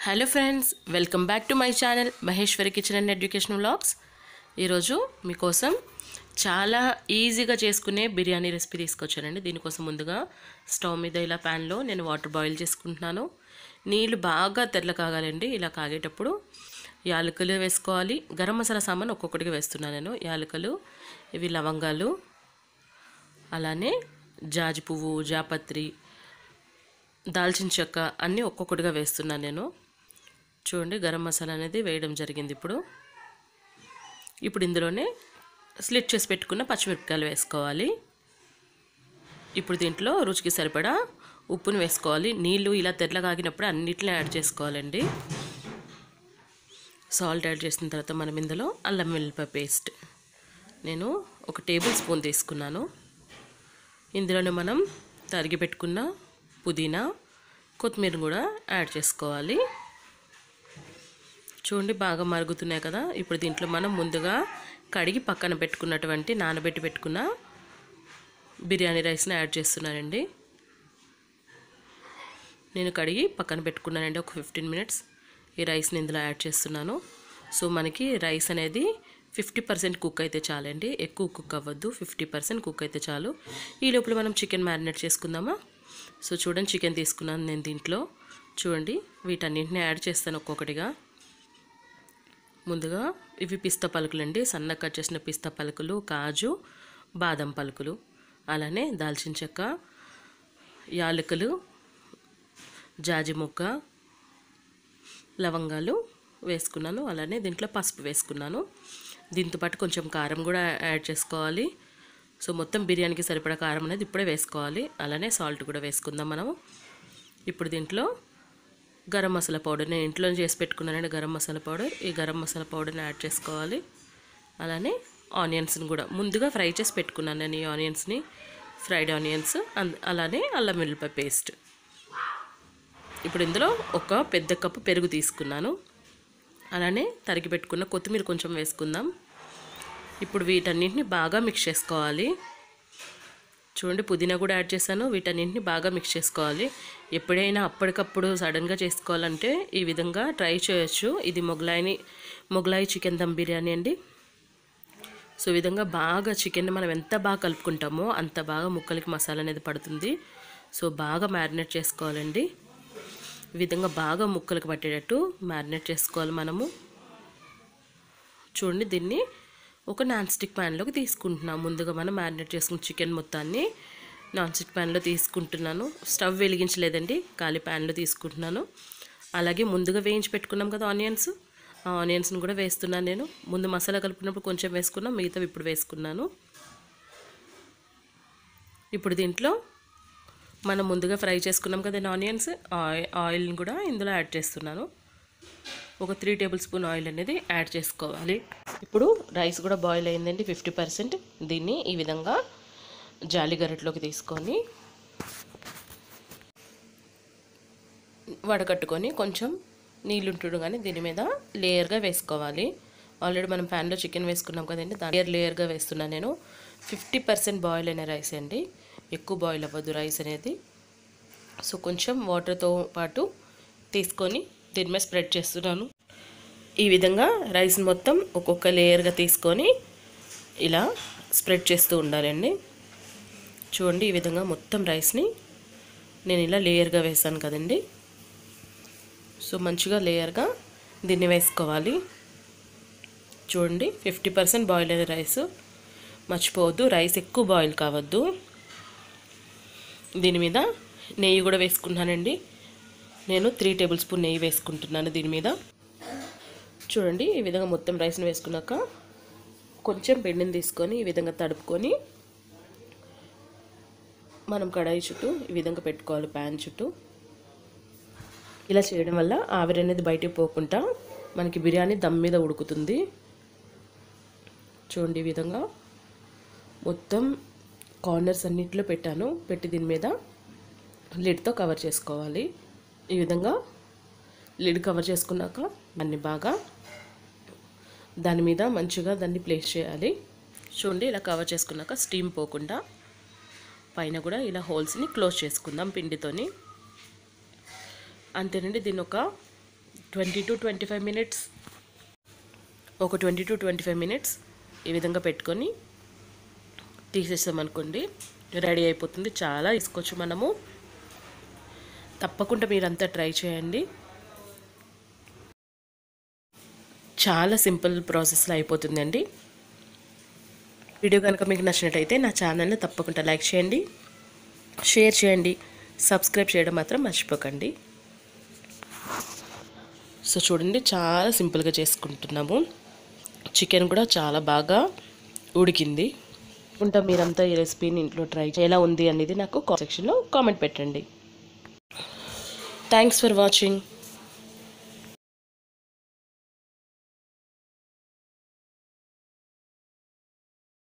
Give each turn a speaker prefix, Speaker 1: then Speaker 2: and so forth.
Speaker 1: hello friends welcome back to my channel Maheshwari kitchen and education vlogs ఈరోజు మీకోసం చాలా ఈజీగా చేసుకునే బిర్యానీ రెసిపీ తీసుకొచ్చానండి దీనికోసం ముందుగా స్టవ్ మీద ఇలా ప్యాన్లో నేను వాటర్ బాయిల్ చేసుకుంటున్నాను నీళ్ళు బాగా తెల్ల కాగాలండి ఇలా కాగేటప్పుడు యాలకులు వేసుకోవాలి గరం మసాలా సామాన్ ఒక్కొక్కటిగా వేస్తున్నాను నేను యాలకులు ఇవి లవంగాలు అలానే జాజి పువ్వు జాపత్రి దాల్చిన చెక్క అన్నీ ఒక్కొక్కటిగా వేస్తున్నాను నేను చూడండి గరం మసాలా అనేది వేయడం జరిగింది ఇప్పుడు ఇప్పుడు ఇందులోనే స్లిట్ చేసి పెట్టుకున్న పచ్చిమిరపకాయలు వేసుకోవాలి ఇప్పుడు దీంట్లో రుచికి సరిపడా ఉప్పును వేసుకోవాలి నీళ్ళు ఇలా తెల్లగాగినప్పుడు అన్నిటిని యాడ్ చేసుకోవాలండి సాల్ట్ యాడ్ చేసిన తర్వాత మనం ఇందులో అల్లం వెల్లిపాయ పేస్ట్ నేను ఒక టేబుల్ స్పూన్ తీసుకున్నాను ఇందులోనే మనం తరిగి పెట్టుకున్న పుదీనా కొత్తిమీర కూడా యాడ్ చేసుకోవాలి చూడండి బాగా మరుగుతున్నాయి కదా ఇప్పుడు దీంట్లో మనం ముందుగా కడిగి పక్కన పెట్టుకున్నటువంటి నానబెట్టి పెట్టుకున్న బిర్యానీ రైస్ని యాడ్ చేస్తున్నానండి నేను కడిగి పక్కన పెట్టుకున్నానండి ఒక ఫిఫ్టీన్ మినిట్స్ ఈ రైస్ని ఇందులో యాడ్ చేస్తున్నాను సో మనకి రైస్ అనేది ఫిఫ్టీ పర్సెంట్ కుక్ అయితే చాలండి ఎక్కువ కుక్ అవ్వద్దు ఫిఫ్టీ పర్సెంట్ కుక్ అయితే చాలు ఈ లోపల మనం చికెన్ మ్యారినేట్ చేసుకుందామా సో చూడండి చికెన్ తీసుకున్నాను నేను దీంట్లో చూడండి వీటన్నింటిని యాడ్ చేస్తాను ఒక్కొక్కటిగా ముందుగా ఇవి పిస్తా పలుకులు అండి సన్నగా కట్ చేసిన పిస్తా పలుకులు కాజు బాదం పలుకులు అలానే దాల్చిన చెక్క యాలకులు జాజి ముక్క లవంగాలు వేసుకున్నాను అలానే దీంట్లో పసుపు వేసుకున్నాను దీంతో పాటు కొంచెం కారం కూడా యాడ్ చేసుకోవాలి సో మొత్తం బిర్యానీకి సరిపడా కారం అనేది ఇప్పుడే వేసుకోవాలి అలానే సాల్ట్ కూడా వేసుకుందాం మనం ఇప్పుడు దీంట్లో గరం మసాలా పౌడర్ నేను ఇంట్లో చేసి పెట్టుకున్నానండి గరం మసాలా పౌడర్ ఈ గరం మసాలా పౌడర్ని యాడ్ చేసుకోవాలి అలానే ఆనియన్స్ని కూడా ముందుగా ఫ్రై చేసి పెట్టుకున్నాను నేను ఈ ఆనియన్స్ని ఫ్రైడ్ ఆనియన్స్ అలానే అల్లం వెల్లిపాయ పేస్ట్ ఇప్పుడు ఇందులో ఒక పెద్ద కప్పు పెరుగు తీసుకున్నాను అలానే తరిగి పెట్టుకున్న కొత్తిమీర కొంచెం వేసుకుందాం ఇప్పుడు వీటన్నింటిని బాగా మిక్స్ చేసుకోవాలి చూడండి పుదీనా కూడా యాడ్ చేశాను వీటన్నింటిని బాగా మిక్స్ చేసుకోవాలి ఎప్పుడైనా అప్పటికప్పుడు సడన్గా చేసుకోవాలంటే ఈ విధంగా ట్రై చేయొచ్చు ఇది మొగలాయిని మొగలాయి చికెన్ దమ్ బిర్యానీ అండి సో ఈ విధంగా బాగా చికెన్ మనం ఎంత బాగా కలుపుకుంటామో అంత బాగా ముక్కలకి మసాలా అనేది పడుతుంది సో బాగా మ్యారినేట్ చేసుకోవాలండి ఈ విధంగా బాగా ముక్కలకు పట్టేటట్టు మ్యారినేట్ చేసుకోవాలి మనము చూడండి దీన్ని ఒక నాన్ స్టిక్ ప్యాన్లోకి తీసుకుంటున్నాం ముందుగా మనం మ్యారినేట్ చేసుకున్న చికెన్ మొత్తాన్ని నాన్ స్టిక్ ప్యాన్లో తీసుకుంటున్నాను స్టవ్ వెలిగించలేదండి ఖాళీ ప్యాన్లో తీసుకుంటున్నాను అలాగే ముందుగా వేయించి పెట్టుకున్నాం కదా ఆనియన్స్ ఆ ఆనియన్స్ని కూడా వేస్తున్నాను నేను ముందు మసాలా కలుపుకున్నప్పుడు కొంచెం వేసుకున్నాం మిగతా ఇప్పుడు వేసుకున్నాను ఇప్పుడు దీంట్లో మనం ముందుగా ఫ్రై చేసుకున్నాం కదా ఆనియన్స్ ఆయిల్ ఆయిల్ని కూడా ఇందులో యాడ్ చేస్తున్నాను ఒక త్రీ టేబుల్ స్పూన్ ఆయిల్ అనేది యాడ్ చేసుకోవాలి ఇప్పుడు రైస్ కూడా బాయిల్ అయిందండి ఫిఫ్టీ పర్సెంట్ దీన్ని ఈ విధంగా జాలి గరిటలోకి తీసుకొని వడకట్టుకొని కొంచెం నీళ్ళు ఉంటుడు కానీ దీని మీద లేయర్గా వేసుకోవాలి ఆల్రెడీ మనం ప్యాన్లో చికెన్ వేసుకున్నాం కదండి దాని లేయర్ లేయర్గా వేస్తున్నాను నేను ఫిఫ్టీ పర్సెంట్ బాయిల్ అయిన రైస్ అండి ఎక్కువ బాయిల్ అవ్వదు రైస్ అనేది సో కొంచెం వాటర్తో పాటు తీసుకొని దీని మీద స్ప్రెడ్ చేస్తున్నాను ఈ విధంగా రైస్ మొత్తం ఒక్కొక్క లేయర్గా తీసుకొని ఇలా స్ప్రెడ్ చేస్తూ ఉండాలండి చూడండి ఈ విధంగా మొత్తం రైస్ని నేను ఇలా లేయర్గా వేసాను కదండి సో మంచిగా లేయర్గా దీన్ని వేసుకోవాలి చూడండి ఫిఫ్టీ పర్సెంట్ బాయిల్ అయిన రైస్ మర్చిపోవద్దు రైస్ ఎక్కువ బాయిల్ కావద్దు దీని మీద నెయ్యి కూడా వేసుకున్నానండి నేను త్రీ టేబుల్ స్పూన్ నెయ్యి వేసుకుంటున్నాను దీని మీద చూడండి ఈ విధంగా మొత్తం రైస్ని వేసుకున్నాక కొంచెం పిండిని తీసుకొని ఈ విధంగా తడుపుకొని మనం కడాయి చుట్టూ ఈ విధంగా పెట్టుకోవాలి ప్యాన్ చుట్టూ ఇలా చేయడం వల్ల ఆవిరి అనేది బయటికి పోకుండా మనకి బిర్యానీ దమ్ మీద ఉడుకుతుంది చూడండి ఈ విధంగా మొత్తం కార్నర్స్ అన్నింటిలో పెట్టాను పెట్టి దీని మీద లిడ్తో కవర్ చేసుకోవాలి ఈ విధంగా లిడ్ కవర్ చేసుకున్నాక దాన్ని బాగా దాని మీద మంచిగా దాన్ని ప్లేస్ చేయాలి చూడండి ఇలా కవర్ చేసుకున్నాక స్టీమ్ పోకుండా పైన కూడా ఇలా హోల్స్ని క్లోజ్ చేసుకుందాం పిండితోని అంతేనండి దీన్ని ఒక twenty to twenty five minutes ఒక twenty to twenty five minutes ఈ విధంగా పెట్టుకొని తీసేసామనుకోండి రెడీ అయిపోతుంది చాలా తీసుకోవచ్చు మనము తప్పకుండా మీరంతా ట్రై చేయండి చాలా సింపుల్ ప్రాసెస్లో అయిపోతుందండి వీడియో కనుక మీకు నచ్చినట్టయితే నా ఛానల్ని తప్పకుండా లైక్ చేయండి షేర్ చేయండి సబ్స్క్రైబ్ చేయడం మాత్రం మర్చిపోకండి సో చూడండి చాలా సింపుల్గా చేసుకుంటున్నాము చికెన్ కూడా చాలా బాగా ఉడికింది ఉంటా మీరంతా ఈ రెసిపీని ఇంట్లో ట్రై ఎలా ఉంది అనేది నాకు కామెంట్ సెక్షన్లో కామెంట్ పెట్టండి థ్యాంక్స్ ఫర్ వాచింగ్